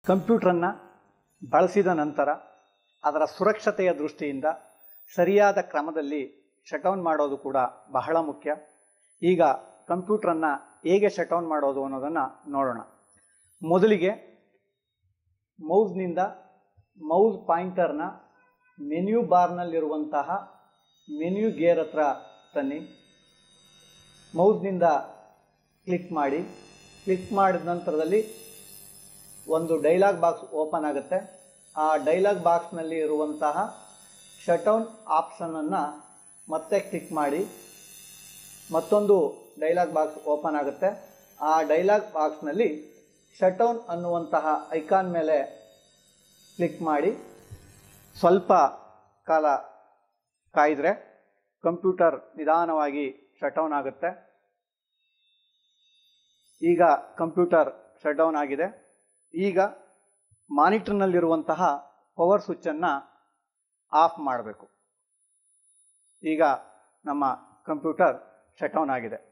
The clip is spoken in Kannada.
ಕಂಪ್ಯೂಟ್ರನ್ನು ಬಳಸಿದ ನಂತರ ಅದರ ಸುರಕ್ಷತೆಯ ದೃಷ್ಟಿಯಿಂದ ಸರಿಯಾದ ಕ್ರಮದಲ್ಲಿ ಶಟೌನ್ ಮಾಡೋದು ಕೂಡ ಬಹಳ ಮುಖ್ಯ ಈಗ ಕಂಪ್ಯೂಟ್ರನ್ನು ಹೇಗೆ ಶಟೌನ್ ಮಾಡೋದು ಅನ್ನೋದನ್ನು ನೋಡೋಣ ಮೊದಲಿಗೆ ಮೌಸ್ನಿಂದ ಮೌಸ್ ಪಾಯಿಂಟರ್ನ ಮೆನ್ಯೂ ಬಾರ್ನಲ್ಲಿರುವಂತಹ ಮೆನ್ಯೂ ಗೇರ್ ಹತ್ರ ತನ್ನಿ ಮೌಸ್ನಿಂದ ಕ್ಲಿಕ್ ಮಾಡಿ ಕ್ಲಿಕ್ ಮಾಡಿದ ನಂತರದಲ್ಲಿ ಒಂದು ಡೈಲಾಗ್ ಬಾಕ್ಸ್ ಓಪನ್ ಆಗುತ್ತೆ ಆ ಡೈಲಾಗ್ ಬಾಕ್ಸ್ನಲ್ಲಿ ಇರುವಂತಹ ಶಟೌನ್ ಆಪ್ಷನನ್ನು ಮತ್ತೆ ಕ್ಲಿಕ್ ಮಾಡಿ ಮತ್ತೊಂದು ಡೈಲಾಗ್ ಬಾಕ್ಸ್ ಓಪನ್ ಆಗುತ್ತೆ ಆ ಡೈಲಾಗ್ ಬಾಕ್ಸ್ನಲ್ಲಿ ಶಟೌನ್ ಅನ್ನುವಂತಹ ಐಕಾನ್ ಮೇಲೆ ಕ್ಲಿಕ್ ಮಾಡಿ ಸ್ವಲ್ಪ ಕಾಲ ಕಾಯಿದ್ರೆ ಕಂಪ್ಯೂಟರ್ ನಿಧಾನವಾಗಿ ಶಟೌನ್ ಆಗುತ್ತೆ ಈಗ ಕಂಪ್ಯೂಟರ್ ಶಟ್ಡೌನ್ ಆಗಿದೆ ಈಗ ಮಾನಿಟರ್ನಲ್ಲಿರುವಂತಹ ಪವರ್ ಸ್ವಿಚ್ಚನ್ನು ಆಫ್ ಮಾಡಬೇಕು ಈಗ ನಮ್ಮ ಕಂಪ್ಯೂಟರ್ ಶಟ್ಡೌನ್ ಆಗಿದೆ